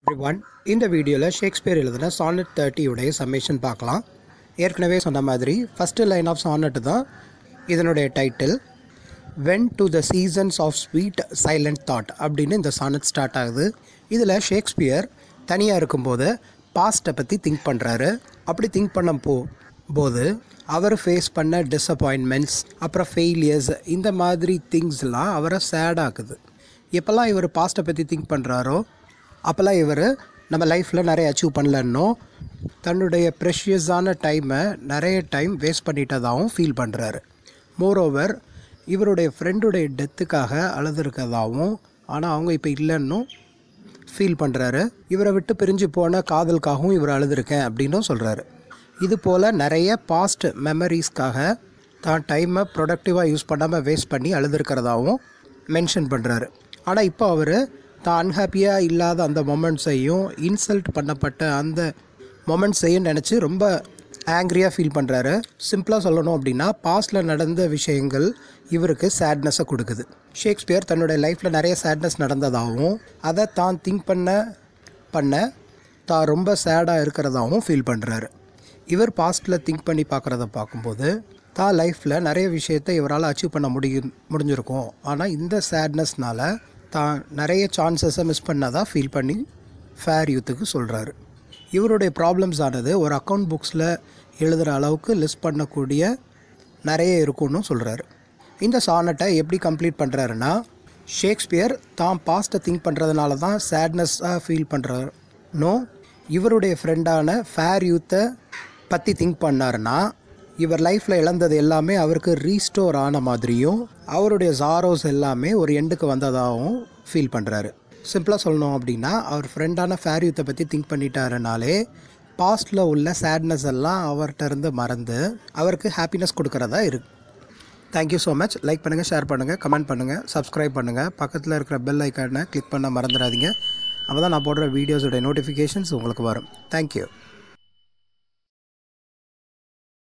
one இந்த வீடியோவில் Shakespeare எழுதின சானட் தேர்ட்டியுடைய சம்மேஷன் பார்க்கலாம் ஏற்கனவே சொன்ன மாதிரி ஃபஸ்ட்டு லைன் ஆஃப் சானட் தான் இதனுடைய title when to the sessions of sweet silent thought அப்படின்னு இந்த சானட் ஸ்டார்ட் ஆகுது இதில் ஷேக்ஸ்பியர் தனியாக இருக்கும்போது பாஸ்ட்டை பற்றி திங்க் பண்ணுறாரு அப்படி திங்க் பண்ண போ போது அவர் ஃபேஸ் பண்ண டிஸப்பாயின்மெண்ட்ஸ் அப்புறம் ஃபெயிலியர்ஸ் இந்த மாதிரி திங்ஸ்லாம் அவரை சேட் ஆக்குது எப்போல்லாம் இவர் பாஸ்ட்டை பற்றி திங்க் பண்ணுறாரோ அப்போல்லாம் இவர் நம்ம லைஃப்பில் நிறைய அச்சீவ் பண்ணலன்னோ தன்னுடைய ப்ரெஷியஸான டைமை நிறைய டைம் வேஸ்ட் பண்ணிட்டதாகவும் ஃபீல் பண்ணுறாரு மோரோவர் இவருடைய ஃப்ரெண்டுடைய டெத்துக்காக அழுதுருக்கதாகவும் ஆனால் அவங்க இப்போ இல்லைன்னும் ஃபீல் பண்ணுறாரு இவரை விட்டு பிரிஞ்சு போன காதலுக்காகவும் இவர் அழுதுருக்கேன் அப்படின்னும் சொல்கிறாரு இது போல் நிறைய பாஸ்ட் மெமரிஸ்க்காக தான் டைமை ப்ரொடக்டிவாக யூஸ் பண்ணாமல் வேஸ்ட் பண்ணி அழுதுருக்கிறதாகவும் மென்ஷன் பண்ணுறாரு ஆனால் இப்போ அவர் தான் அன்ஹாப்பியாக இல்லாத அந்த மொமெண்ட்ஸையும் இன்சல்ட் பண்ணப்பட்ட அந்த மொமெண்ட்ஸையும் நினச்சி ரொம்ப ஆங்க்ரியாக ஃபீல் பண்ணுறாரு சிம்பிளாக சொல்லணும் அப்படின்னா பாஸ்டில் நடந்த விஷயங்கள் இவருக்கு சேட்னஸை கொடுக்குது ஷேக்ஸ்பியர் தன்னுடைய லைஃப்பில் நிறைய சேட்னஸ் நடந்ததாகவும் அதை தான் திங்க் பண்ண பண்ண தான் ரொம்ப சேடாக இருக்கிறதாகவும் ஃபீல் பண்ணுறாரு இவர் பாஸ்ட்டில் திங்க் பண்ணி பார்க்குறத பார்க்கும்போது தான் லைஃப்பில் நிறைய விஷயத்தை இவரால் அச்சீவ் பண்ண முடியும் முடிஞ்சிருக்கும் ஆனால் இந்த சேட்னஸ்னால தான் நிறைய சான்சஸை மிஸ் பண்ணதாக ஃபீல் பண்ணி ஃபேர் யூத்துக்கு சொல்கிறாரு இவருடைய ப்ராப்ளம்ஸ் ஆனது ஒரு அக்கௌண்ட் புக்ஸில் எழுதுகிற அளவுக்கு லிஸ்ட் பண்ணக்கூடிய நிறைய இருக்கும்னு சொல்கிறாரு இந்த சானட்டை எப்படி கம்ப்ளீட் பண்ணுறாருன்னா ஷேக்ஸ்பியர் தான் பாஸ்ட்டை திங்க் பண்ணுறதுனால தான் சேட்னஸாக ஃபீல் பண்ணுறாருனோ இவருடைய ஃப்ரெண்டான ஃபேர் யூத்தை பற்றி திங்க் பண்ணாருன்னா இவர் லைஃப்பில் இழந்தது எல்லாமே அவருக்கு ரீஸ்டோர் ஆன மாதிரியும் அவருடைய ஜாரோஸ் எல்லாமே ஒரு எண்டுக்கு வந்ததாகவும் ஃபீல் பண்ணுறாரு சிம்பிளாக சொல்லணும் அப்படின்னா அவர் ஃப்ரெண்டான ஃபேர் யூத்தை பற்றி திங்க் பண்ணிட்டாருனாலே பாஸ்டில் உள்ள சேட்னஸ் எல்லாம் அவர்கிட்ட இருந்து மறந்து அவருக்கு ஹாப்பினஸ் கொடுக்குறதா இருக்கு தேங்க்யூ ஸோ மச் லைக் பண்ணுங்கள் ஷேர் பண்ணுங்கள் கமெண்ட் பண்ணுங்கள் சப்ஸ்கிரைப் பண்ணுங்கள் பக்கத்தில் இருக்கிற பெல் ஐக்கானை கிளிக் பண்ண மறந்துடாதீங்க அப்போ தான் நான் போடுற வீடியோஸோடைய நோட்டிஃபிகேஷன்ஸ் உங்களுக்கு வரும் தேங்க்யூ